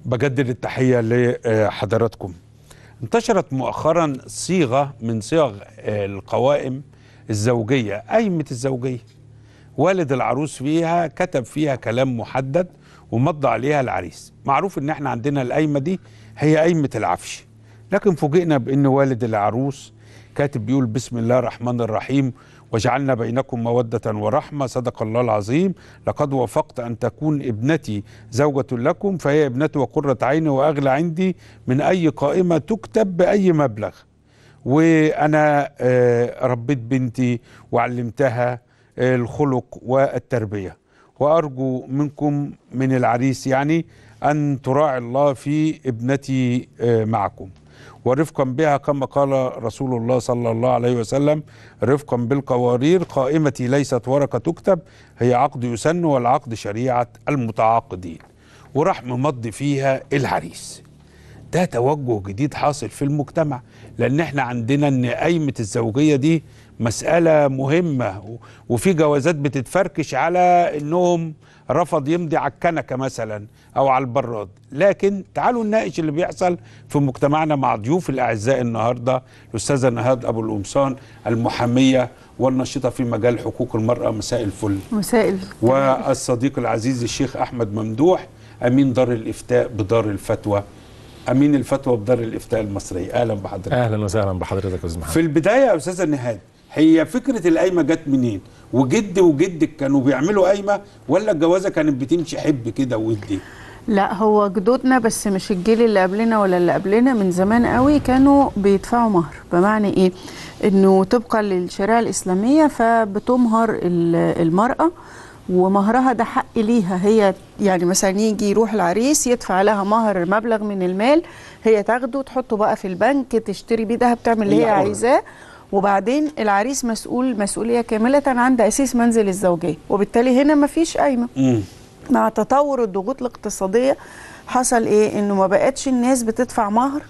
بجدد التحية لحضراتكم انتشرت مؤخرا صيغة من صيغ القوائم الزوجية قايمة الزوجية والد العروس فيها كتب فيها كلام محدد ومضى عليها العريس معروف ان احنا عندنا القايمة دي هي قايمة العفش لكن فوجئنا بان والد العروس كاتب بيقول بسم الله الرحمن الرحيم وجعلنا بينكم مودة ورحمة صدق الله العظيم لقد وافقت أن تكون ابنتي زوجة لكم فهي ابنتي وقرة عيني وأغلى عندي من أي قائمة تكتب بأي مبلغ وأنا ربيت بنتي وعلمتها الخلق والتربية وأرجو منكم من العريس يعني أن تراعي الله في ابنتي معكم ورفقا بها كما قال رسول الله صلى الله عليه وسلم رفقا بالقوارير قائمتي ليست ورقة تكتب هي عقد يسن والعقد شريعة المتعاقدين وراح ممضي فيها العريس ده توجه جديد حاصل في المجتمع لان احنا عندنا ان قايمة الزوجية دي مسألة مهمة وفي جوازات بتتفركش على انهم رفض يمضي على الكنكه مثلا او على البراد لكن تعالوا نناقش اللي بيحصل في مجتمعنا مع ضيوف الاعزاء النهارده الاستاذه نهاد ابو القمصان المحاميه والنشطه في مجال حقوق المراه مساء الفل مساء والصديق العزيز الشيخ احمد ممدوح امين دار الافتاء بدار الفتوى امين الفتوى بدار الافتاء المصريه اهلا بحضرتك اهلا وسهلا بحضرتك يا استاذ محمد في البدايه يا استاذه نهاد هي فكره القايمه جت منين وجد وجدك كانوا بيعملوا قايمه ولا الجوازه كانت بتمشي حب كده ودي لا هو جدودنا بس مش الجيل اللي قبلنا ولا اللي قبلنا من زمان قوي كانوا بيدفعوا مهر بمعنى ايه انه طبقا للشريعه الاسلاميه فبتمهر المراه ومهرها ده حق ليها هي يعني مثلا يجي يروح العريس يدفع لها مهر مبلغ من المال هي تاخده تحطه بقى في البنك تشتري بيه دهب تعمل اللي هي عايزاه وبعدين العريس مسؤول مسؤوليه كامله عن تاسيس منزل الزوجيه وبالتالي هنا مفيش قايمه مع تطور الضغوط الاقتصاديه حصل ايه انه ما بقتش الناس بتدفع مهر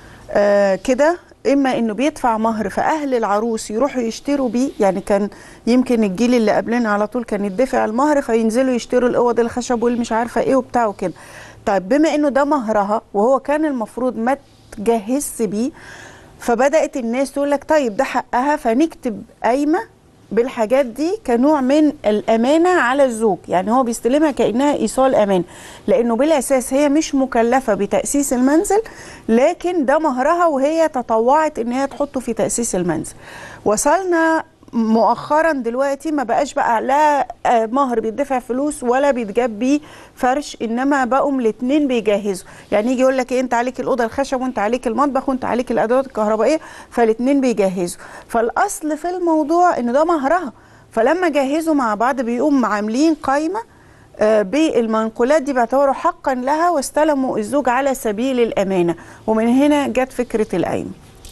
آه كده اما انه بيدفع مهر فاهل العروس يروحوا يشتروا بيه يعني كان يمكن الجيل اللي قبلنا على طول كان يدفع المهر فينزلوا يشتروا الاوض الخشب والمش عارفه ايه وبتاع وكده طيب بما انه ده مهرها وهو كان المفروض ما تجهزش بيه فبدات الناس تقول لك طيب ده حقها فنكتب قايمه بالحاجات دي كنوع من الامانه على الزوج يعني هو بيستلمها كانها ايصال امان لانه بالاساس هي مش مكلفه بتاسيس المنزل لكن ده مهرها وهي تطوعت ان هي تحطه في تاسيس المنزل وصلنا مؤخرا دلوقتي ما بقاش بقى لا مهر بيدفع فلوس ولا بيتجاب بيه فرش انما بقوا الاثنين بيجهزوا يعني يجي يقول لك ايه انت عليك الاوضه الخشب وانت عليك المطبخ وانت عليك الادوات الكهربائيه فالاثنين بيجهزوا فالاصل في الموضوع ان ده مهرها فلما جهزوا مع بعض بيقوم عاملين قايمه بالمنقولات دي بيعتبروا حقا لها واستلموا الزوج على سبيل الامانه ومن هنا جت فكره القايمه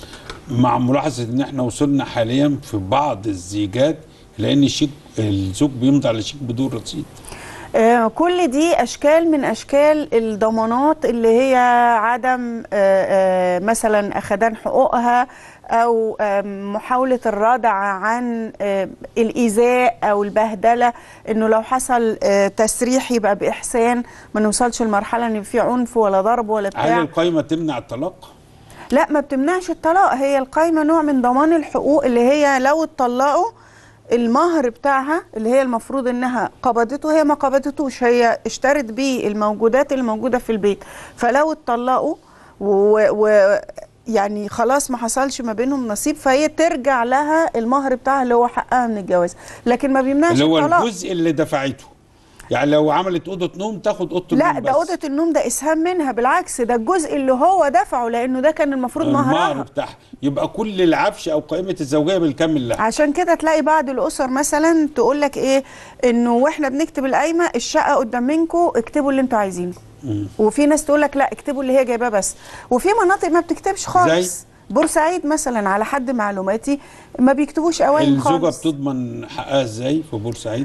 مع ملاحظه ان احنا وصلنا حاليا في بعض الزيجات لان الشيك الزوج بيمضي على شيك بدون رصيد آه كل دي اشكال من اشكال الضمانات اللي هي عدم آه آه مثلا اخدان حقوقها او محاوله الردع عن الايذاء او البهدله انه لو حصل تسريح يبقى باحسان ما نوصلش لمرحله ان في عنف ولا ضرب ولا بتاع هل القايمه تمنع الطلاق؟ لا ما بتمنعش الطلاق هي القايمه نوع من ضمان الحقوق اللي هي لو اتطلقوا المهر بتاعها اللي هي المفروض انها قبضته هي ما قبضتوش هي اشترت بيه الموجودات اللي موجوده في البيت فلو اتطلقوا و, و يعني خلاص ما حصلش ما بينهم نصيب فهي ترجع لها المهر بتاعها اللي هو حقها من الجواز لكن ما بيمنعش اللي هو الطلاق الجزء اللي دفعته يعني لو عملت اوضه نوم تاخد اوضه لا النوم ده بس. اوضه النوم ده اسهام منها بالعكس ده الجزء اللي هو دفعه لانه ده كان المفروض المهر مهرها بتاعها يبقى كل العفش او قائمه الزوجيه بالكامل لها عشان كده تلاقي بعض الاسر مثلا تقول لك ايه انه واحنا بنكتب القايمه الشقه قدام منكم اكتبوا اللي انتوا عايزينه وفي ناس تقول لك لا اكتبوا اللي هي جايباه بس وفي مناطق ما بتكتبش خالص زي؟ بورسعيد مثلا على حد معلوماتي ما بيكتبوش قوايم الزوجه خالص بتضمن حقها ازاي في بورسعيد؟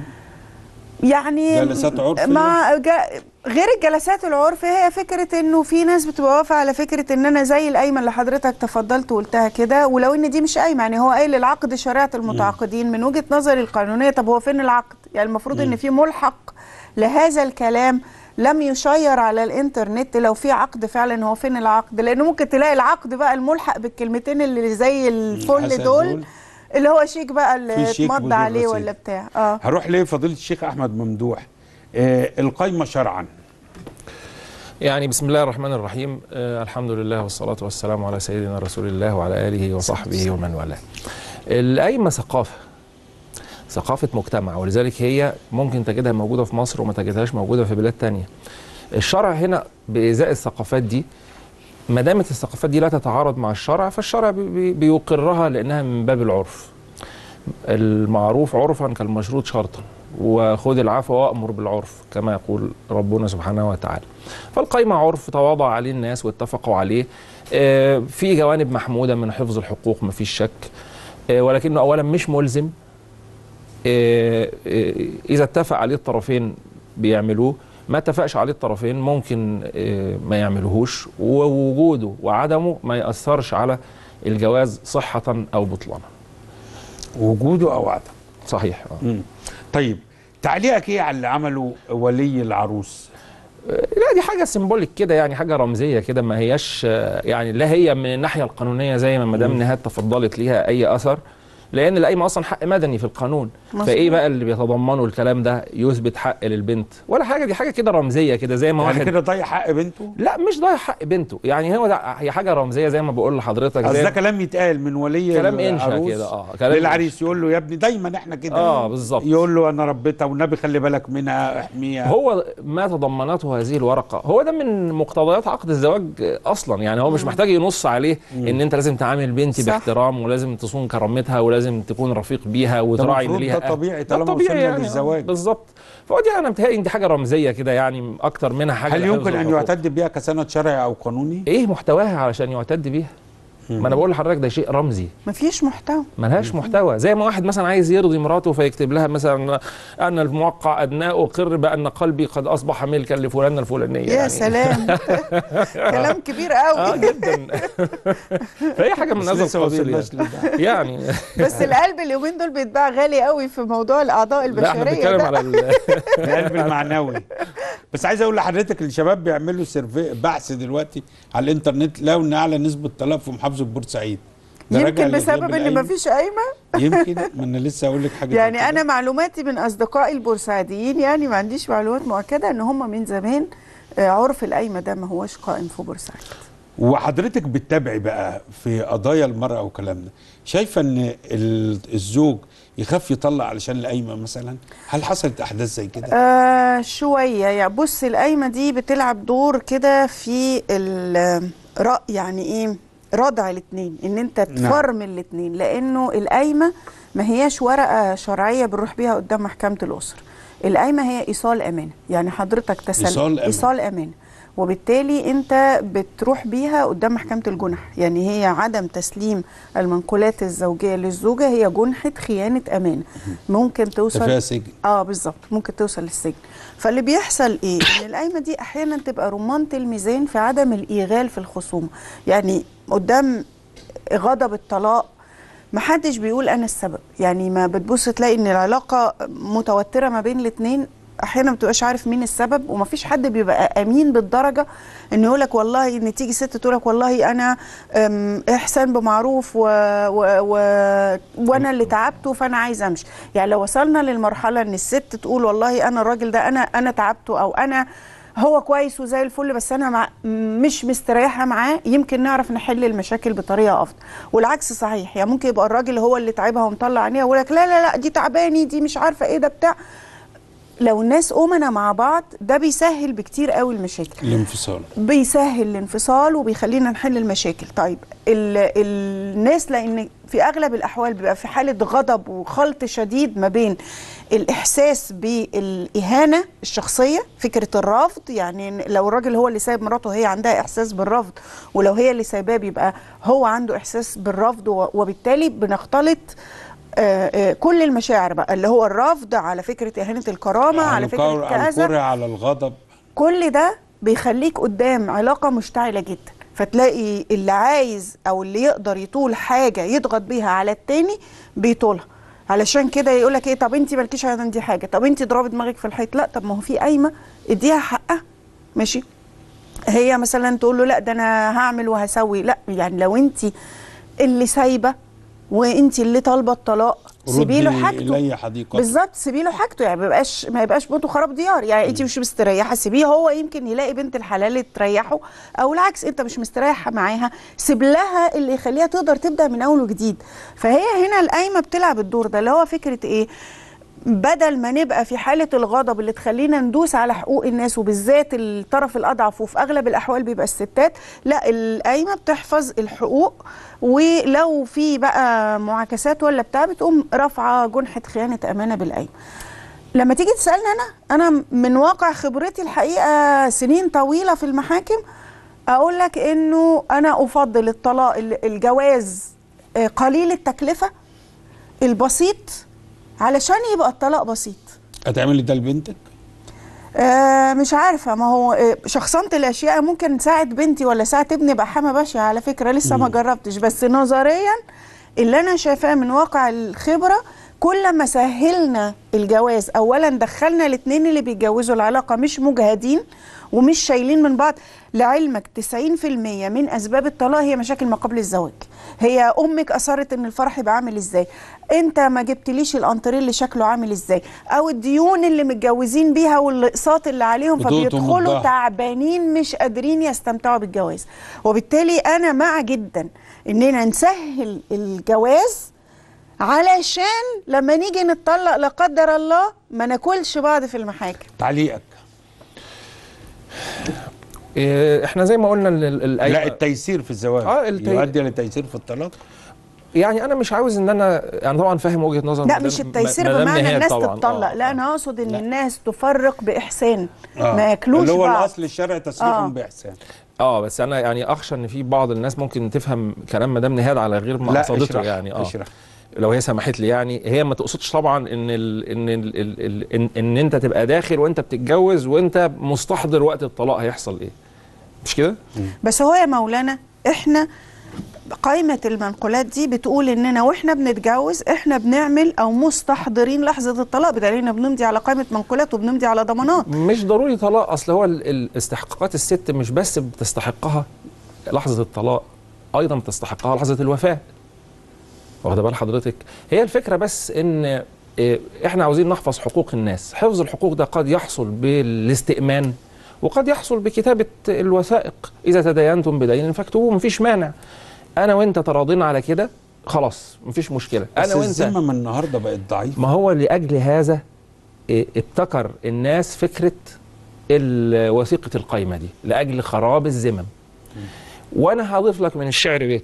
يعني جلسات عرف مع جا غير الجلسات العرف هي فكره انه في ناس بتبقى واقفه على فكره ان انا زي القايمه اللي حضرتك تفضلت وقلتها كده ولو ان دي مش قايمه يعني هو قايل العقد شريعه المتعاقدين من وجهه نظري القانونيه طب هو فين العقد؟ يعني المفروض ان في ملحق لهذا الكلام لم يشير على الانترنت لو في عقد فعلا هو فين العقد لانه ممكن تلاقي العقد بقى الملحق بالكلمتين اللي زي الفل العسل دول دول. اللي هو شيك بقى اللي في شيك اتمضى بدون عليه رصيد. ولا بتاع اه هروح لفضيله الشيخ احمد ممدوح آه القايمه شرعا يعني بسم الله الرحمن الرحيم آه الحمد لله والصلاة والسلام على سيدنا رسول الله وعلى آله وصحبه ومن والاه القايمة ثقافة ثقافة مجتمع ولذلك هي ممكن تجدها موجودة في مصر وما تجدهاش موجودة في بلاد تانية الشرع هنا بإزاء الثقافات دي ما دامت الثقافات دي لا تتعارض مع الشرع فالشرع بي- بي- بيقرها لأنها من باب العرف المعروف عرفا كالمشروط شرطا وخذ العفو وأمر بالعرف كما يقول ربنا سبحانه وتعالى فالقايمة عرف تواضع عليه الناس واتفقوا عليه آه، في جوانب محمودة من حفظ الحقوق ما فيش شك آه، ولكنه أولا مش ملزم آه، آه، إذا اتفق عليه الطرفين بيعملوه ما اتفقش عليه الطرفين ممكن آه، ما يعملوهوش ووجوده وعدمه ما يأثرش على الجواز صحة أو بطلانا وجوده او عدم صحيح آه. مم. طيب تعليقك ايه على اللي عمله ولي العروس لا دي حاجه سيمبوليك كده يعني حاجه رمزيه كده ما هياش آه، يعني لا هي من الناحيه القانونيه زي ما مدام نهاد تفضلت ليها اي اثر لان القايمه اصلا حق مدني في القانون مظبوط. فايه بقى اللي بيتضمنه الكلام ده يثبت حق للبنت ولا حاجه دي حاجه كده رمزيه كده زي ما يعني واحد كده ضيع حق بنته لا مش ضايع حق بنته يعني هو ده هي حاجه رمزيه زي ما بقول لحضرتك اصل زي ده كلام يتقال من ولي كلام انشا العروس كده اه كلام للعريس يقول له يا ابني دايما احنا كده اه بالظبط يقول له انا ربيتها والنبي خلي بالك منها احميها هو ما تضمنته هذه الورقه هو ده من مقتضيات عقد الزواج اصلا يعني هو مش محتاج ينص عليه ان انت لازم تعامل بنتي صح. باحترام ولازم تصون كرامتها ولازم تكون رفيق بيها وتراعي ان المفروض ليها ده أهل. طبيعي ده طالما طبيعي وصلنا يعني للزواج. بالظبط فهو دي انا متهيألي إن دي حاجه رمزيه كده يعني اكتر منها حاجه هل لحفظ يمكن ان الحقوق. يعتد بها كسند شرعي او قانوني ايه محتواها علشان يعتد بيها ما انا بقول لحضرتك ده شيء رمزي مفيش محتوى ملهاش محتوى زي ما واحد مثلا عايز يرضي مراته فيكتب لها مثلا انا الموقع ادناه اقر بان قلبي قد اصبح ملكا لفلانه الفلانيه يا يعني سلام كلام كبير اه قوي جدا فهي حاجه من بس هذا لسه ما القبيل يعني. وصلناش لده. يعني بس القلب اليومين دول بيتباع غالي قوي في موضوع الاعضاء لا احنا البشريه بنتكلم ده على ال- القلب المعنوي بس عايز اقول لحضرتك الشباب بيعملوا سيرفي بحث دلوقتي على الانترنت لقوا ان اعلى نسبه طلاق في محافظه بورسعيد ده راجع يمكن لغياب بسبب ان القايمة. مفيش قايمه يمكن ما انا لسه اقول لك حاجه زي يعني كده. انا معلوماتي من اصدقائي البورسعيديين يعني ما عنديش معلومات مؤكده ان هم من زمان آه، عرف القايمه ده ما هوش قائم في بورسعيد وحضرتك بتتابعي بقى في قضايا المرأة والكلام ده شايفة ان ال- الزوج يخاف يطلق علشان القايمة مثلا هل حصلت احداث زي كده آه شويه يعني بص القايمه دي بتلعب دور كده في ال- رأ يعني ايه ردع الاثنين ان انت نعم. تفرم الاثنين لانه القايمه ما هياش ورقه شرعيه بنروح بيها قدام محكمه الاسره القايمه هي ايصال امانه يعني حضرتك تسل إيصال أمانة. ايصال امانه وبالتالي انت بتروح بيها قدام محكمه الجنح يعني هي عدم تسليم المنقولات الزوجيه للزوجه هي جنحه خيانه امانه ممكن ده توصل فيها سجن اه بالظبط ممكن توصل للسجن فاللي بيحصل ايه ان القايمه دي احيانا تبقى رمانه الميزان في عدم الايغال في الخصومه يعني قدام غضب الطلاق محدش بيقول انا السبب يعني ما بتبص تلاقي ان العلاقه متوتره ما بين الاثنين احيانا ما بتبقاش عارف مين السبب ومفيش حد بيبقى امين بالدرجه انه يقول لك والله ان تيجي ست تقول لك والله انا أم، احسان بمعروف و... و... و... وانا اللي تعبته فانا عايز امشي يعني لو وصلنا للمرحله ان الست تقول والله انا الراجل ده انا انا تعبته او انا هو كويس وزي الفل بس انا مع مش مستريحه معاه يمكن نعرف نحل المشاكل بطريقه افضل والعكس صحيح يعني ممكن يبقى الراجل هو اللي تعبها ومطلع عينيها ويقول لك لا لا لا دي تعباني دي مش عارفه ايه ده بتاع لو الناس امنا مع بعض ده بيسهل بكتير قوي المشاكل الانفصال بيسهل الانفصال وبيخلينا نحل المشاكل طيب ال الناس لان في اغلب الاحوال بيبقى في حاله غضب وخلط شديد ما بين الاحساس بالاهانه الشخصيه فكره الرفض يعني لو الراجل هو اللي سايب مراته هي عندها احساس بالرفض ولو هي اللي سايباه بيبقى هو عنده احساس بالرفض و- وبالتالي بنختلط آه، آه، كل المشاعر بقى اللي هو الرفض على فكره اهانه الكرامه على الكور- فكره على كذا الكره على الغضب كل ده بيخليك قدام علاقة مشتعلة جدا فتلاقي اللي عايز او اللي يقدر يطول حاجة يضغط بيها على التاني بيطولها علشان كده يقول لك ايه طب انت مالكيش عندي حاجه طب انت ضربي دماغك في الحيط لا طب ما هو في قايمه اديها حقها ماشي هي مثلا تقول له لا ده انا هعمل وهسوي لا يعني لو انت اللي سايبه وانت اللي طالبه الطلاق سيبي له ردي حاجته الي حديقتك بالظبط سيبي له حاجته يعني ما يبقاش ما يبقاش موت وخراب ديار يعني انت مش مستريحه سيبيه هو يمكن يلاقي بنت الحلال اللي تريحه او العكس انت مش مستريحه معاها سيب لها اللي يخليها تقدر تبدا من اول وجديد فهي هنا القايمه بتلعب الدور ده اللي هو فكره ايه بدل ما نبقى في حالة الغضب اللي تخلينا ندوس على حقوق الناس وبالذات الطرف الأضعف وفي أغلب الأحوال بيبقى الستات لا القايمة بتحفظ الحقوق ولو في بقى معاكسات ولا بتاع بتقوم رافعة جنحة خيانة أمانة بالقايمة لما تيجي تسألني أنا أنا من واقع خبرتي الحقيقة سنين طويلة في المحاكم أقول لك إنه أنا أفضل الطلاق الجواز آه، قليل التكلفة البسيط علشان يبقى الطلاق بسيط هتعملي ده لبنتك آه مش عارفه ما هو آه شخصنة الاشياء ممكن ساعد بنتي ولا ساعد ابني يبقى حما بشع على فكره لسه ما جربتش بس نظريا اللي انا شايفاه من واقع الخبره كل ما سهلنا الجواز اولا دخلنا الاثنين اللي بيتجوزوا العلاقه مش مجهدين ومش شايلين من بعض لعلمك 90% من اسباب الطلاق هي مشاكل ما قبل الزواج هي امك اصرت ان الفرح يبقى عامل ازاي انت ما جبتليش الانتريه اللي شكله عامل ازاي او الديون اللي متجوزين بيها والاقساط اللي عليهم بتقطم فبيدخلوا الظهر. تعبانين مش قادرين يستمتعوا بالجواز وبالتالي انا مع جدا اننا نسهل الجواز علشان لما نيجي نتطلق لا قدر الله ما ناكلش بعض في المحاكم تعليقك إيه، احنا زي ما قلنا ال- ال- الأي- لا التيسير في الزواج آه، التي- يؤدي للتيسير في الطلاق يعني انا مش عاوز ان انا انا طبعا فاهم وجهه نظر لا مدام- مش التيسير مدام بمعنى نهاد الناس طبعاً. تتطلق آه، لا آه. انا اقصد ان لا. الناس تفرق باحسان آه. ما ياكلوش اللي هو بعض الاصل الشرع تسريح آه. باحسان اه بس انا يعني اخشى ان في بعض الناس ممكن تفهم كلام مدام نهاد على غير ما لا قصدته اشرح يعني اه اشرح لو هي سمحت لي يعني هي ما تقصدش طبعا ان ال ان ال ال ال ان, ان انت تبقى داخل وانت بتتجوز وانت مستحضر وقت الطلاق هيحصل ايه مش كده بس هو يا مولانا احنا قائمة المنقولات دي بتقول اننا واحنا بنتجوز احنا بنعمل او مستحضرين لحظة الطلاق بدليل ان بنمضي على قائمة منقولات وبنمضي على ضمانات مش ضروري طلاق اصل هو ال- ال- استحقاقات الست مش بس بتستحقها لحظه الطلاق ايضا بتستحقها لحظه الوفاه واخده بال حضرتك هي الفكره بس ان إيه، احنا عاوزين نحفظ حقوق الناس حفظ الحقوق ده قد يحصل بالاستئمان وقد يحصل بكتابه الوثائق اذا تداينتم بدين فاكتبوه مفيش مانع انا وانت تراضينا على كده خلاص مفيش مشكله بس انا وانت الذمه من النهارده بقت ضعيفه ما هو لأجل هذا إيه، ابتكر الناس فكرة ال- وثيقة القايمة دي لأجل خراب الذمم وأنا هضيف لك من الشعر بيت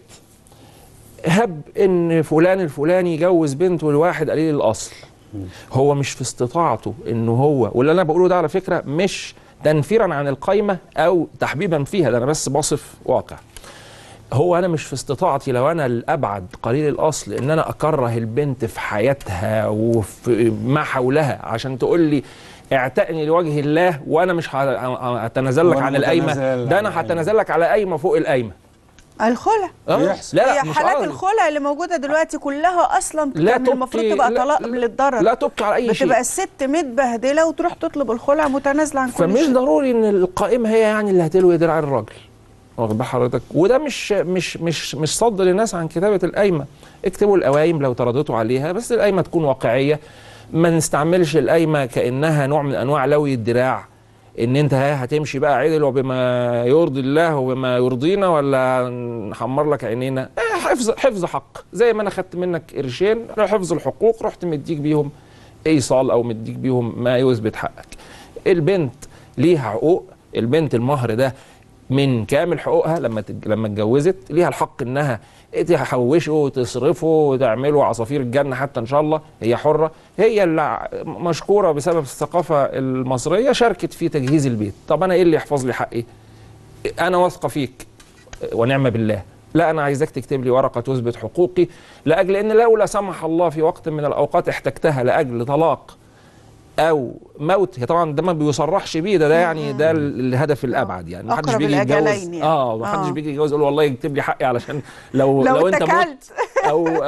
هب إن فلان الفلاني يجوز بنته لواحد قليل الأصل هو مش في استطاعته إنه هو واللي أنا بقوله ده على فكرة مش تنفيرا عن القايمة أو تحبيبا فيها ده أنا بس بصف واقع هو انا مش في استطاعتي لو انا الابعد قليل الاصل ان انا اكره البنت في حياتها وفي ما حولها عشان تقول لي اعتقني لوجه الله وانا مش ه- هتنازل لك وأنا عن القايمه متنازل ده عن انا القايمة. هتنازل لك على قايمه فوق القايمه الخلع اه بيحصل. لا هي لا مش حالات قصدي. الخلع اللي موجودة دلوقتي كلها اصلا لا كان المفروض تبقي- تبقى لا- طلاق لا- للضرر لا تبقي على اي شيء بتبقى الست متبهدلة وتروح تطلب الخلع متنازلة عن كل فمش شيء ضروري ان القائمه هي يعني اللي هتلوي دراع الراجل واخد بال حضرتك وده مش مش مش مش صد للناس عن كتابه القايمه اكتبوا القوايم لو ترددوا عليها بس القايمه تكون واقعيه ما نستعملش القايمه كانها نوع من انواع لوي الدراع ان انت ها هتمشي بقى عدل وبما يرضي الله وبما يرضينا ولا نحمر لك عينينا آه، حفظ حفظ حق زي ما انا خدت منك قرشين حفظ الحقوق رحت مديك بيهم ايصال او مديك بيهم ما يثبت حقك البنت ليها حقوق البنت المهر ده من كامل حقوقها لما تج... لما اتجوزت ليها الحق انها تحوشه وتصرفه وتعمله عصافير الجنه حتى ان شاء الله هي حره هي اللي ع- مشكوره بسبب الثقافه المصريه شاركت في تجهيز البيت طب انا ايه اللي يحفظ لي حقي انا واثقه فيك ونعم بالله لا انا عايزك تكتب لي ورقه تثبت حقوقي لاجل ان لو لا سمح الله في وقت من الاوقات احتجتها لاجل طلاق او موت هي طبعا ده ما بيصرحش بيه ده ده يعني ده ال- الهدف الابعد يعني ما حدش أقرب بيجي يتجوز الأجلين يعني. اه ما حدش آه. بيجي يتجوز يقول والله يكتب لي حقي علشان لو لو, لو انت مت اتكلت او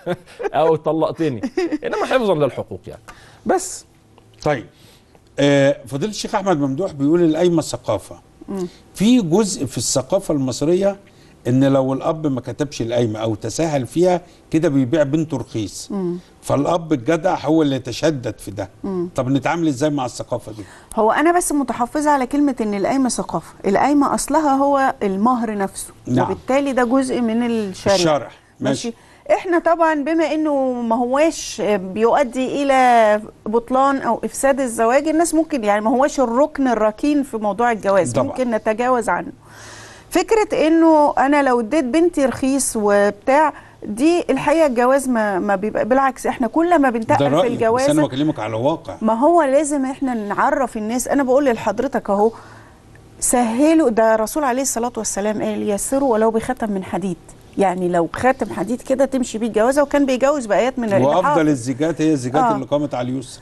او طلقتني انما حفظا للحقوق يعني بس طيب آه فضيله الشيخ احمد ممدوح بيقول القايمه ثقافه في جزء في الثقافه المصريه ان لو الاب ما كتبش القايمه او تساهل فيها كده بيبيع بنته رخيص فالاب الجدع هو اللي يتشدد في ده طب نتعامل ازاي مع الثقافه دي هو انا بس متحفظه على كلمه ان القايمه ثقافه القايمه اصلها هو المهر نفسه نعم. وبالتالي ده جزء من الشريعه الشرع ماشي احنا طبعا بما انه ما هواش بيؤدي الى بطلان او افساد الزواج الناس ممكن يعني ما هواش الركن الركين في موضوع الجواز طبعا. ممكن نتجاوز عنه فكره انه انا لو اديت بنتي رخيص وبتاع دي الحقيقه الجواز ما, ما بيبقى بالعكس احنا كل ما ده بنتقل في رايي بس الجواز انا بكلمك على واقع ما هو لازم احنا نعرف الناس انا بقول لحضرتك اهو سهلوا ده الرسول عليه الصلاه والسلام قال يسروا ولو بخاتم من حديد يعني لو خاتم حديد كده تمشي بيه الجوازه وكان بيجوز بايات من الإلحاق. وافضل الزيجات هي الزيجات آه. اللي قامت على اليسر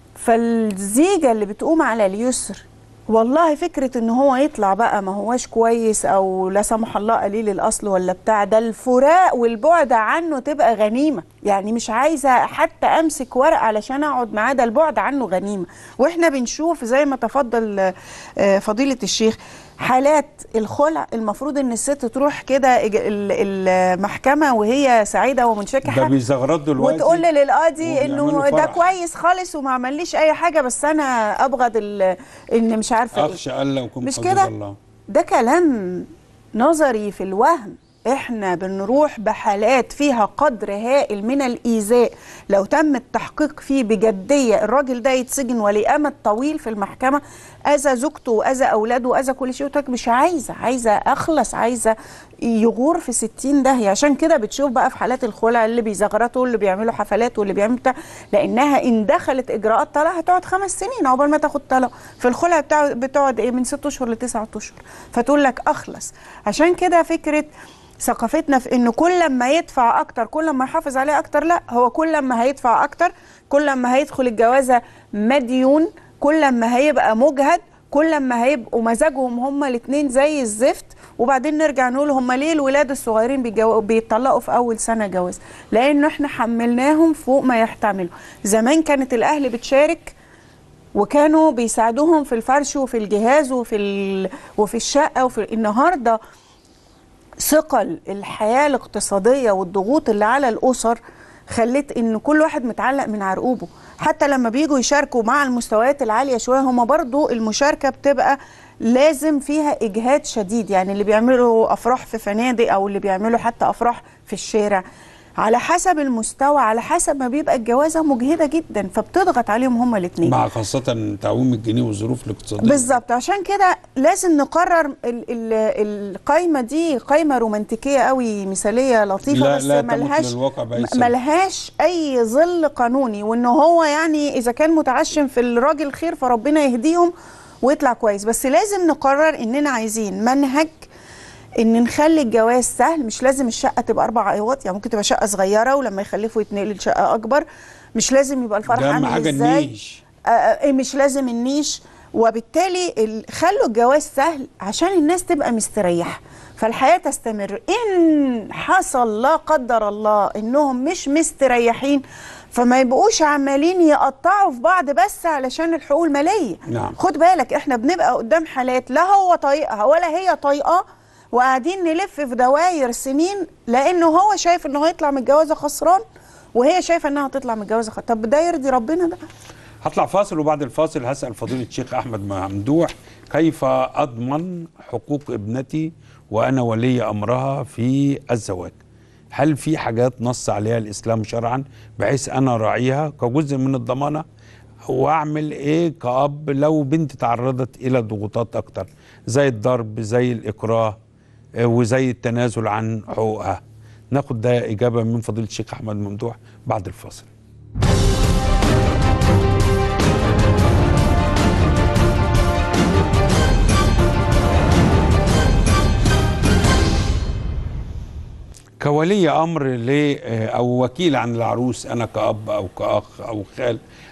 فالزيجه اللي بتقوم على اليسر والله فكره ان هو يطلع بقى ما هواش كويس او لا سمح الله قليل الاصل ولا بتاع ده الفراق والبعد عنه تبقى غنيمه يعني مش عايزه حتى امسك ورق علشان اقعد معاه ده البعد عنه غنيمه واحنا بنشوف زي ما تفضل آه، فضيله الشيخ حالات الخلع المفروض ان الست تروح كده إج- ال- المحكمه وهي سعيده ده ومنشكحه بيزغرط دلوقتي وتقول للقاضي انه وبيعملوا ده فرح. كويس خالص وما عمليش اي حاجه بس انا ابغض ال- ان مش عارفه ايه اخشى الا وكم مش حدود كده؟ الله ده كلام نظري في الوهم احنا بنروح بحالات فيها قدر هائل من الايذاء لو تم التحقيق فيه بجديه الراجل ده يتسجن ولامد طويل في المحكمه اذى زوجته واذى اولاده واذى كل شيء وتقولك مش عايزه عايزه اخلص عايزه يغور في 60 داهيه عشان كده بتشوف بقى في حالات الخلع اللي بيزغرطوا اللي بيعملوا حفلات واللي بيعملوا بتاع لانها ان دخلت اجراءات طلاق هتقعد خمس سنين عقبال ما تاخد طلاق في الخلع بتاع بتقعد ايه من ست اشهر لتسعة اشهر فتقول لك اخلص عشان كده فكره ثقافتنا في انه كل ما يدفع اكتر كل ما يحافظ عليه اكتر لا هو كل ما هيدفع اكتر كل ما هيدخل الجوازه مديون كل ما هيبقى مجهد كل ما هيبقوا مزاجهم هما الاثنين زي الزفت وبعدين نرجع نقول هما ليه الولاد الصغيرين بيجو... بيطلقوا في اول سنه جواز لانه احنا حملناهم فوق ما يحتملوا زمان كانت الاهل بتشارك وكانوا بيساعدوهم في الفرش وفي الجهاز وفي ال... وفي الشقه وفي النهارده ثقل الحياه الاقتصاديه والضغوط اللي على الاسر خلت ان كل واحد متعلق من عرقوبه حتى لما بيجوا يشاركوا مع المستويات العاليه شويه هما برضو المشاركه بتبقى لازم فيها اجهاد شديد يعني اللي بيعملوا افراح في فنادق او اللي بيعملوا حتى افراح في الشارع على حسب المستوى على حسب ما بيبقى الجوازه مجهده جدا فبتضغط عليهم هما الاثنين مع خاصة تعويم الجنيه والظروف الاقتصادية بالظبط عشان كده لازم نقرر ال ال القايمه دي قايمه رومانتيكيه قوي مثاليه لطيفه لا بس لا تمت ملهاش للواقع بأي م- سبب. ملهاش اي ظل قانوني وان هو يعني اذا كان متعشم في الراجل خير فربنا يهديهم ويطلع كويس بس لازم نقرر اننا عايزين منهج ان نخلي الجواز سهل مش لازم الشقه تبقى اربع ايوات يعني ممكن تبقى شقه صغيره ولما يخلفوا يتنقلوا لشقه اكبر مش لازم يبقى الفرح ده أهم عامل حاجة ازاي النيش. آه، آه، مش لازم النيش وبالتالي ال- خلوا الجواز سهل عشان الناس تبقى مستريحه فالحياه تستمر ان حصل لا قدر الله انهم مش مستريحين فما يبقوش عمالين يقطعوا في بعض بس علشان الحقوق الماليه نعم. خد بالك احنا بنبقى قدام حالات لا هو طايقها ولا هي طايقاه وقاعدين نلف في دواير سنين لانه هو شايف انه هيطلع من الجوازه خسران وهي شايفه انها هتطلع من الجوازه خسران طب ده يرضي ربنا ده هطلع فاصل وبعد الفاصل هسأل فضيلة الشيخ أحمد ممدوح كيف أضمن حقوق ابنتي وأنا ولي أمرها في الزواج هل في حاجات نص عليها الإسلام شرعا بحيث أنا راعيها كجزء من الضمانة وأعمل إيه كأب لو بنتي تعرضت إلى ضغوطات أكتر زي الضرب زي الإكراه آه، وزي التنازل عن حقوقها ناخد ده إجابة من فضيلة الشيخ أحمد ممدوح بعد الفاصل كولي امر ل او وكيل عن العروس انا كاب او كاخ او خال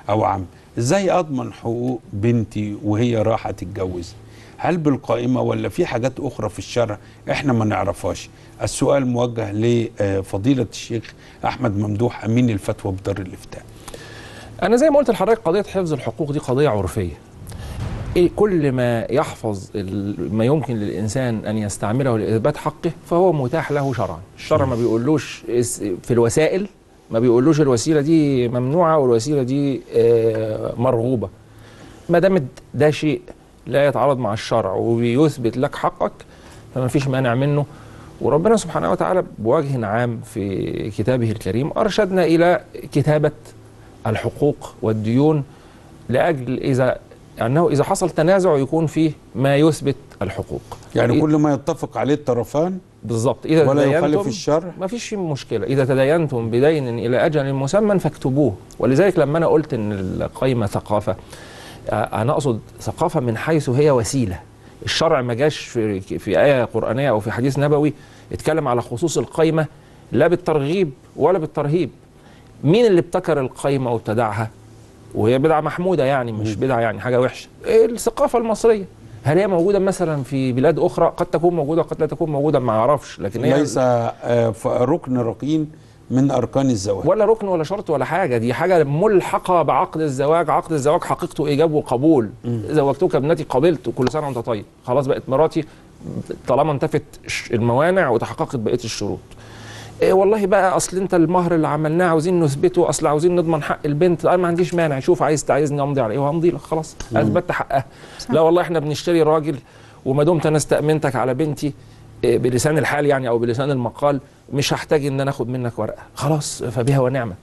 او عم ازاي اضمن حقوق بنتي وهي رايحه تتجوز هل بالقائمه ولا في حاجات اخرى في الشرع احنا ما نعرفهاش السؤال موجه لفضيله الشيخ احمد ممدوح امين الفتوى بدار الافتاء انا زي ما قلت لحضرتك قضيه حفظ الحقوق دي قضيه عرفيه إيه كل ما يحفظ ال- ما يمكن للانسان ان يستعمله لاثبات حقه فهو متاح له شرعا الشرع ما بيقولوش اس- في الوسائل ما بيقولوش الوسيله دي ممنوعه والوسيله دي آه، مرغوبه ما دام ده شيء لا يتعارض مع الشرع وبيثبت لك حقك فما فيش مانع منه وربنا سبحانه وتعالى بوجه عام في كتابه الكريم ارشدنا الى كتابه الحقوق والديون لاجل اذا انه اذا حصل تنازع يكون فيه ما يثبت الحقوق يعني كل ما يتفق عليه الطرفان بالظبط اذا ولا تداينتم يخالف الشرع ما فيش مشكله اذا تداينتم بدين الى اجل مسمى فاكتبوه ولذلك لما انا قلت ان القيمه ثقافه آه، انا اقصد ثقافه من حيث هي وسيله الشرع ما جاش في في ايه قرانيه او في حديث نبوي اتكلم على خصوص القيمه لا بالترغيب ولا بالترهيب مين اللي ابتكر القيمه وابتدعها وهي بدعه محموده يعني مش بدعه يعني حاجه وحشه الثقافه المصريه هل هي موجوده مثلا في بلاد اخرى قد تكون موجوده قد لا تكون موجوده ما اعرفش لكن هي ليس آه، ف- ركن ركين من اركان الزواج ولا ركن ولا شرط ولا حاجه دي حاجه ملحقه بعقد الزواج عقد الزواج حقيقته ايجاب وقبول زوجتك ابنتي قبلت كل سنه وانت طيب خلاص بقت مراتي طالما انتفت ش- الموانع وتحققت بقيه الشروط إيه والله بقى اصل انت المهر اللي عملناه عاوزين نثبته اصل عاوزين نضمن حق البنت انا ما عنديش مانع شوف عايز عايزني امضي على ايه وهمضي لك خلاص اثبتت حقها لا والله احنا بنشتري راجل وما دمت انا استامنتك على بنتي إيه بلسان الحال يعني او بلسان المقال مش هحتاج ان انا اخد منك ورقه خلاص فبها ونعمت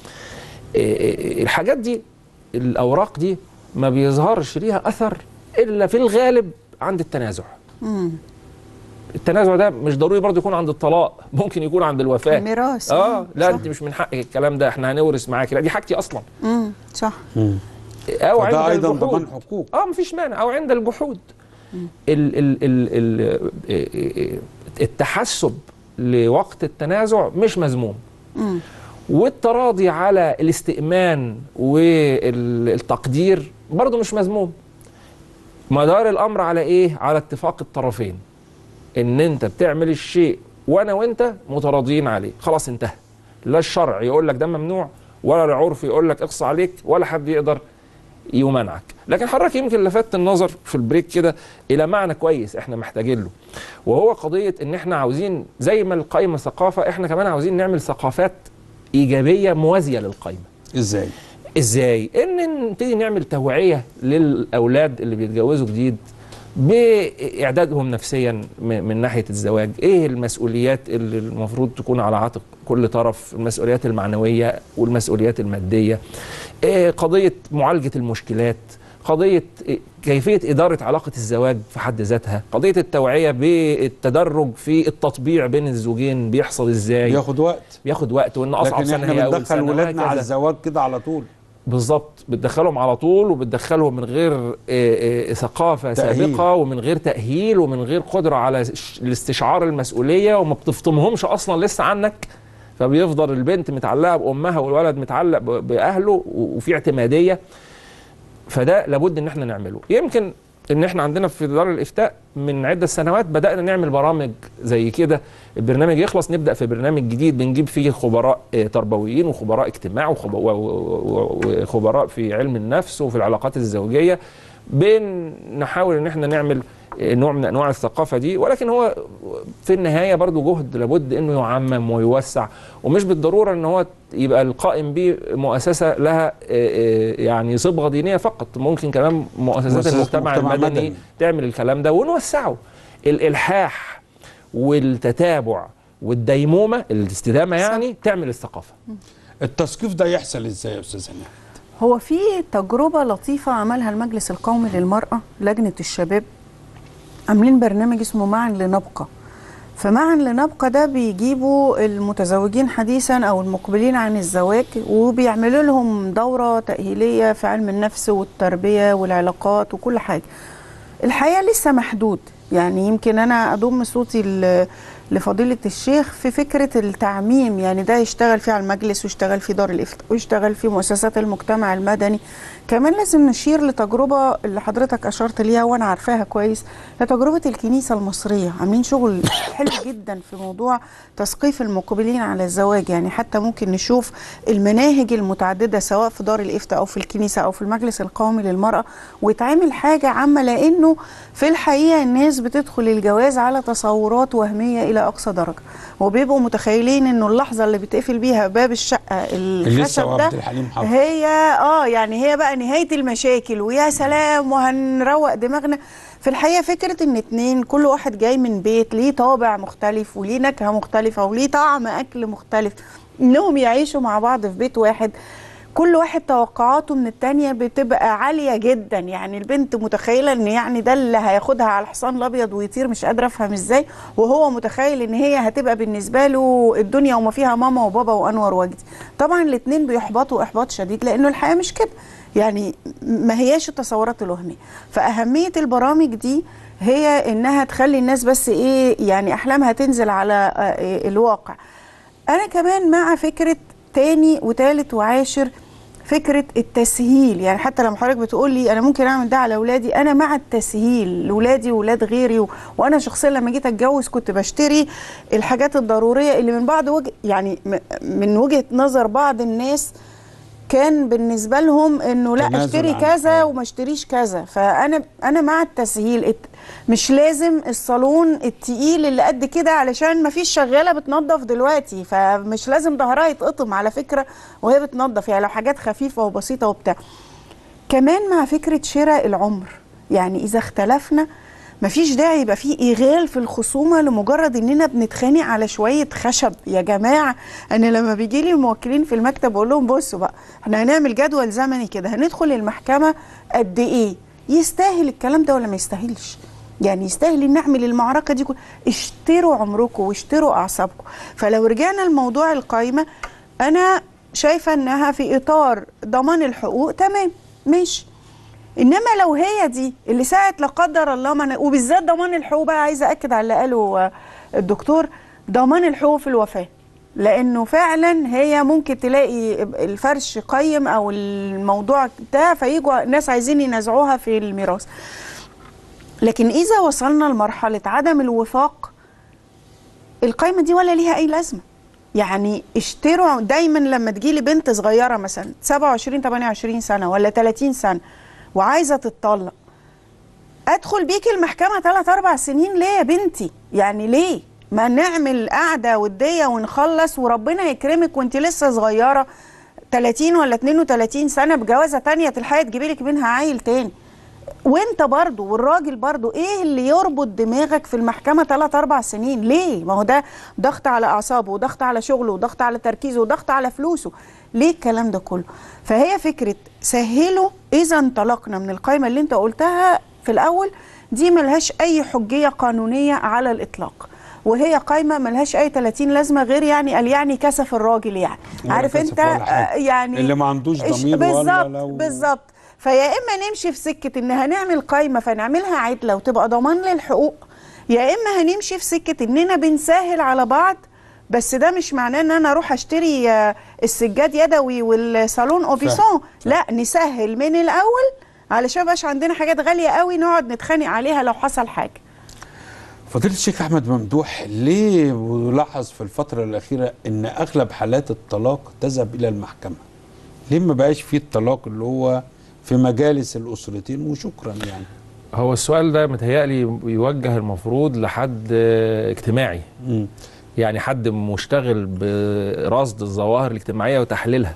إيه إيه الحاجات دي الاوراق دي ما بيظهرش ليها اثر الا في الغالب عند التنازع مم. التنازع ده مش ضروري برضه يكون عند الطلاق ممكن يكون عند الوفاه الميراث اه لا صح. انت مش من حقك الكلام ده احنا هنورث معاكي لا دي حاجتي اصلا مم. صح او عند فده ايضا الجحود ضمان حقوق اه مفيش مانع او عند الجحود ال ال ال ال التحسب لوقت التنازع مش مذموم مم. والتراضي على الاستئمان والتقدير برضه مش مذموم مدار الامر على ايه على اتفاق الطرفين ان انت بتعمل الشيء وانا وانت متراضيين عليه خلاص انتهى لا الشرع يقول لك ده ممنوع ولا العرف يقول لك اقصى عليك ولا حد يقدر يمنعك لكن حضرتك يمكن لفت النظر في البريك كده الى معنى كويس احنا محتاجين له وهو قضيه ان احنا عاوزين زي ما القايمه ثقافه احنا كمان عاوزين نعمل ثقافات ايجابيه موازيه للقايمه ازاي ازاي ان نبتدي نعمل توعيه للاولاد اللي بيتجوزوا جديد باعدادهم نفسيا م- من ناحيه الزواج ايه المسؤوليات اللي المفروض تكون على عاتق كل طرف المسؤوليات المعنويه والمسؤوليات الماديه إيه قضيه معالجه المشكلات قضيه إيه كيفيه اداره علاقه الزواج في حد ذاتها قضيه التوعيه بالتدرج في التطبيع بين الزوجين بيحصل ازاي بياخد وقت بياخد وقت وان اصعب لكن سنه احنا هي اول بندخل سنه ولادنا على وهكذا. الزواج كده على طول بالظبط بتدخلهم على طول وبتدخلهم من غير آه، آه، ثقافه تأهيل. سابقه ومن غير تاهيل ومن غير قدره على ش- الاستشعار المسؤوليه وما بتفطمهمش اصلا لسه عنك فبيفضل البنت متعلقه بامها والولد متعلق ب- باهله و- وفي اعتماديه فده لابد ان احنا نعمله يمكن ان احنا عندنا في دار الافتاء من عده سنوات بدانا نعمل برامج زي كده البرنامج يخلص نبدا في برنامج جديد بنجيب فيه خبراء آه، تربويين وخبراء اجتماع وخب- و- و- و- وخبراء في علم النفس وفي العلاقات الزوجيه بنحاول ان احنا نعمل آه، نوع من انواع الثقافه دي ولكن هو في النهايه برضو جهد لابد انه يعمم ويوسع ومش بالضروره ان هو يبقى القائم به مؤسسه لها آه، آه، يعني صبغه دينيه فقط ممكن كمان مؤسسات مؤسسات المجتمع مجتمع المدني مدني. تعمل الكلام ده ونوسعه الالحاح والتتابع والديمومه الاستدامه يعني تعمل الثقافه التثقيف ده يحصل ازاي يا استاذ هنا هو في تجربة لطيفة عملها المجلس القومي للمرأة لجنة الشباب عاملين برنامج اسمه معا لنبقى فمعا لنبقى ده بيجيبوا المتزوجين حديثا او المقبلين عن الزواج وبيعملوا لهم دورة تأهيلية في علم النفس والتربية والعلاقات وكل حاجة الحقيقة لسه محدود يعني يمكن انا اضم صوتي ل- لفضيلة الشيخ في فكرة التعميم يعني ده يشتغل فيه على المجلس ويشتغل في دار الإفتاء ويشتغل في مؤسسات المجتمع المدني كمان لازم نشير لتجربة اللي حضرتك أشرت ليها وأنا عارفاها كويس لتجربة الكنيسة المصرية عاملين شغل حلو جدا في موضوع تثقيف المقبلين على الزواج يعني حتى ممكن نشوف المناهج المتعددة سواء في دار الإفتاء أو في الكنيسة أو في المجلس القومي للمرأة ويتعمل حاجة عامة لأنه في الحقيقة الناس بتدخل الجواز على تصورات وهمية إلى أقصى درجة وبيبقوا متخيلين إنه اللحظة اللي بتقفل بيها باب الشقة لسه الخشب عبد ده الحليم حافظ هي اه يعني هي بقى نهايه المشاكل ويا سلام وهنروق دماغنا في الحقيقه فكره ان اتنين كل واحد جاي من بيت ليه طابع مختلف وليه نكهه مختلفه وليه طعم اكل مختلف انهم يعيشوا مع بعض في بيت واحد كل واحد توقعاته من التانية بتبقى عالية جدا يعني البنت متخيلة ان يعني ده اللي هياخدها على الحصان الابيض ويطير مش قادرة افهم ازاي وهو متخيل ان هي هتبقى بالنسبة له الدنيا وما فيها ماما وبابا وانور وجدي طبعا الاتنين بيحبطوا احباط شديد لانه الحياة مش كده يعني ما هياش التصورات الوهمية فأهمية البرامج دي هي انها تخلي الناس بس ايه يعني احلامها تنزل على آه، إيه الواقع انا كمان مع فكره تاني وتالت وعاشر فكره التسهيل يعني حتى لما حضرتك بتقول لي انا ممكن اعمل ده على اولادي انا مع التسهيل لاولادي واولاد غيري و... وانا شخصيا لما جيت اتجوز كنت بشتري الحاجات الضروريه اللي من بعض وجه يعني م- من وجهه نظر بعض الناس كان بالنسبه لهم انه لا تنازل اشتري عن كذا الحياة. وما اشتريش كذا فانا انا مع التسهيل الت- مش لازم الصالون التقيل اللي قد كده علشان ما فيش شغاله بتنظف دلوقتي فمش لازم ظهرها يتقطم على فكره وهي بتنظف يعني لو حاجات خفيفه وبسيطه وبتاع كمان مع فكره شراء العمر يعني اذا اختلفنا مفيش داعي يبقى فيه إيغال في الخصومة لمجرد إننا بنتخانق على شوية خشب يا جماعة أنا لما بيجي لي الموكلين في المكتب أقول لهم بصوا بقى إحنا هنعمل جدول زمني كده هندخل المحكمة قد إيه يستاهل الكلام ده ولا ما يستاهلش يعني يستاهل ان نعمل المعركه دي كل... اشتروا عمركم واشتروا اعصابكم فلو رجعنا لموضوع القايمه انا شايفه انها في اطار ضمان الحقوق تمام ماشي انما لو هي دي اللي ساعه لا قدر الله من وبالذات ضمان الحقوق بقى عايزه اكد على اللي قاله آه، الدكتور ضمان الحقوق في الوفاه لانه فعلا هي ممكن تلاقي الفرش قيم او الموضوع ده فيجوا ناس عايزين ينازعوها في الميراث لكن اذا وصلنا لمرحله عدم الوفاق القايمه دي ولا ليها اي لازمه يعني اشتروا دايما لما تجيلي بنت صغيره مثلا 27 28 سنه ولا 30 سنه وعايزه تتطلق ادخل بيكي المحكمه 3 4 سنين ليه يا بنتي يعني ليه ما نعمل قعده وديه ونخلص وربنا يكرمك وانت لسه صغيره 30 ولا 32 سنه بجوازه تانية تلحقي تجيبي لك منها عيل تاني وانت برضو والراجل برضو ايه اللي يربط دماغك في المحكمة 3 4 سنين ليه ما هو ده ضغط على اعصابه وضغط على شغله وضغط على تركيزه وضغط على فلوسه ليه الكلام ده كله فهي فكرة سهلوا اذا انطلقنا من القائمة اللي انت قلتها في الاول دي ملهاش اي حجية قانونية على الاطلاق وهي قايمه ملهاش اي 30 لازمه غير يعني قال يعني كسف الراجل يعني ولا عارف كسف انت ولا حاجة. آه، يعني اللي ما عندوش إيش- ضمير ولا بالظبط لو بالظبط فيا اما نمشي في سكه ان هنعمل قايمه فنعملها عدله وتبقى ضمان للحقوق يا اما هنمشي في سكه اننا بنسهل على بعض بس ده مش معناه ان انا اروح اشتري آه، السجاد يدوي والصالون اوبيسون لا نسهل من الاول علشان مبقاش عندنا حاجات غاليه قوي نقعد نتخانق عليها لو حصل حاجه فضيلة الشيخ أحمد ممدوح ليه ولاحظ في الفترة الأخيرة إن أغلب حالات الطلاق تذهب إلى المحكمة؟ ليه ما بقاش فيه الطلاق اللي هو في مجالس الأسرتين وشكرا يعني؟ هو السؤال ده متهيألي يوجه المفروض لحد آه، اجتماعي مم. يعني حد مشتغل برصد الظواهر الاجتماعية وتحليلها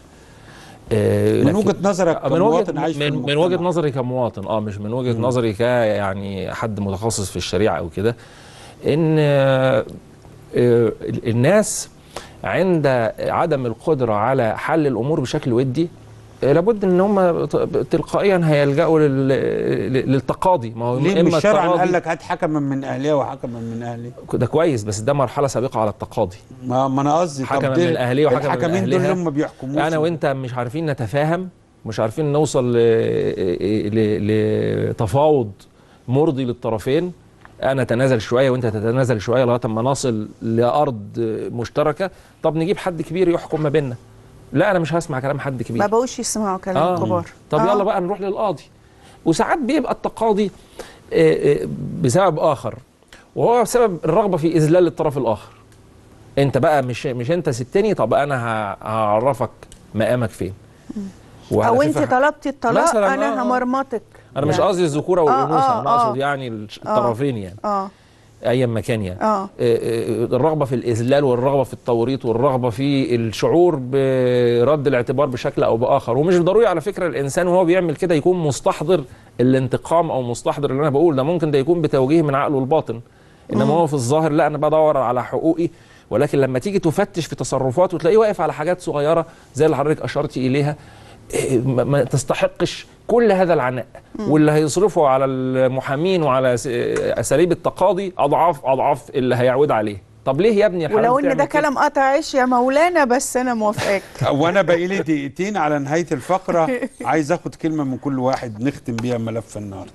آه، من لكن- وجهة نظرك من وجهة كمواطن عايش في من, من المجتمع. وجهة نظري كمواطن اه مش من وجهة مم. نظري ك يعني حد متخصص في الشريعة او كده ان آه، آه، الناس عند عدم القدرة على حل الامور بشكل ودي آه، لابد ان هم ت- تلقائيا هيلجأوا لل- لل- للتقاضي ما هو ليه مش شرعا التقاضي- قال لك هات حكما من أهلها وحكما من أهلي؟ ده كويس بس ده مرحلة سابقة على التقاضي ما, ما أنا قصدي طب حكما دي- من أهليه وحكما من الحكمين دول أهلها. اللي هم بيحكموش انا وانت مش عارفين نتفاهم مش عارفين نوصل ل- ل- لتفاوض مرضي للطرفين انا اتنازل شويه وانت تتنازل شويه لغايه ما نصل لارض مشتركه طب نجيب حد كبير يحكم ما بيننا لا انا مش هسمع كلام حد كبير ما بقوش يسمعوا كلام كبار طب آه. يلا بقى نروح للقاضي وساعات بيبقى التقاضي آه، آه، بسبب اخر وهو بسبب الرغبه في اذلال الطرف الاخر انت بقى مش مش انت سبتني طب انا ه- هعرفك مقامك فين وعلى او انت فكرة طلبتي الطلاق مثلاً، انا آه. همرمطك انا مش يعني. قصدي الذكوره والانوثه آه، انا آه. اقصد يعني الش- الطرفين يعني اه ايا ما كان يعني اه آه، آه، الرغبه في الاذلال والرغبه في التوريط والرغبه في الشعور برد الاعتبار بشكل او باخر ومش ضروري على فكره الانسان وهو بيعمل كده يكون مستحضر الانتقام او مستحضر اللي انا بقول ده ممكن ده يكون بتوجيه من عقله الباطن انما هو في الظاهر لا انا بدور على حقوقي ولكن لما تيجي تفتش في تصرفاته تلاقيه واقف على حاجات صغيره زي اللي حضرتك اشرتي اليها إيه، ما ما تستحقش كل هذا العناء واللي هيصرفه على المحامين وعلى س- اساليب التقاضي اضعاف اضعاف اللي هيعود عليه طب ليه يا ابني الحلال ولو ان بتعمل ده كده؟ كلام قطع عيش يا مولانا بس انا موافقاك وانا باقي لي دقيقتين على نهايه الفقره عايز اخد كلمه من كل واحد نختم بيها ملف النهارده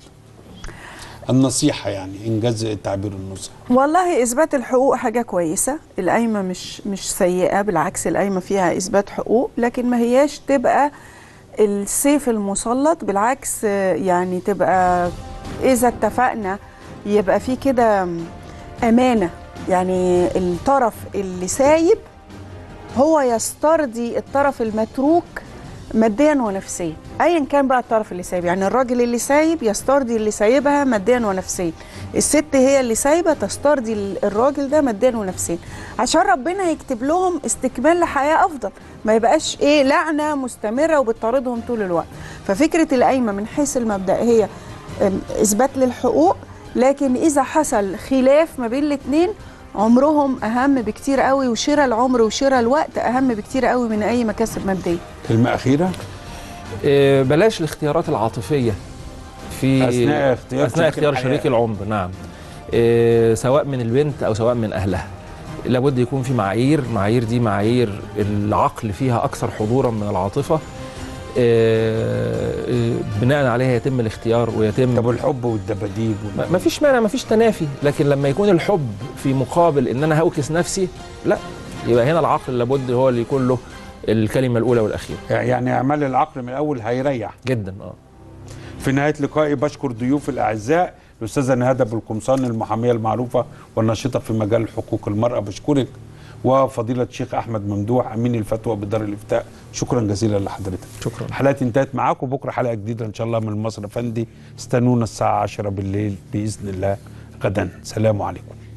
النصيحه يعني انجاز تعبير النصح والله اثبات الحقوق حاجه كويسه القايمه مش مش سيئه بالعكس القايمه فيها اثبات حقوق لكن ما هياش تبقى السيف المسلط بالعكس آه، يعني تبقى اذا اتفقنا يبقى في كده امانه يعني الطرف اللي سايب هو يسترضي الطرف المتروك ماديا ونفسيا ايا كان بقى الطرف اللي سايب يعني الراجل اللي سايب يسترضي اللي سايبها ماديا ونفسيا الست هي اللي سايبه تسترضي ال- الراجل ده ماديا ونفسيا عشان ربنا يكتب لهم استكمال لحياه افضل ما يبقاش ايه لعنه مستمره وبتطاردهم طول الوقت ففكره القايمه من حيث المبدا هي أم، اثبات للحقوق لكن اذا حصل خلاف ما بين الاثنين عمرهم اهم بكتير قوي وشراء العمر وشراء الوقت اهم بكتير قوي من اي مكاسب ماديه كلمه اخيره آه، بلاش الاختيارات العاطفيه في أثناء اختيار اثناء شريك اختيار الحياة. شريك العمر نعم آه، سواء من البنت او سواء من اهلها لابد يكون في معايير معايير دي معايير العقل فيها اكثر حضورا من العاطفه آه، آه، بناء عليها يتم الاختيار ويتم طب الحب والدباديب ما وال- ما فيش مانع ما فيش تنافي لكن لما يكون الحب في مقابل ان انا هوكس نفسي لا يبقى هنا العقل لابد هو اللي يكون له الكلمه الاولى والاخيره يعني اعمال العقل من الاول هيريح جدا اه في نهايه لقائي بشكر ضيوف الاعزاء الاستاذه نهاد ابو القمصان المحاميه المعروفه والناشطه في مجال حقوق المراه بشكرك وفضيله الشيخ احمد ممدوح امين الفتوى بدار الافتاء شكرا جزيلا لحضرتك شكرا حلقتي انتهت معاكم بكره حلقه جديده ان شاء الله من مصر فندي استنونا الساعه 10 بالليل باذن الله غدا سلام عليكم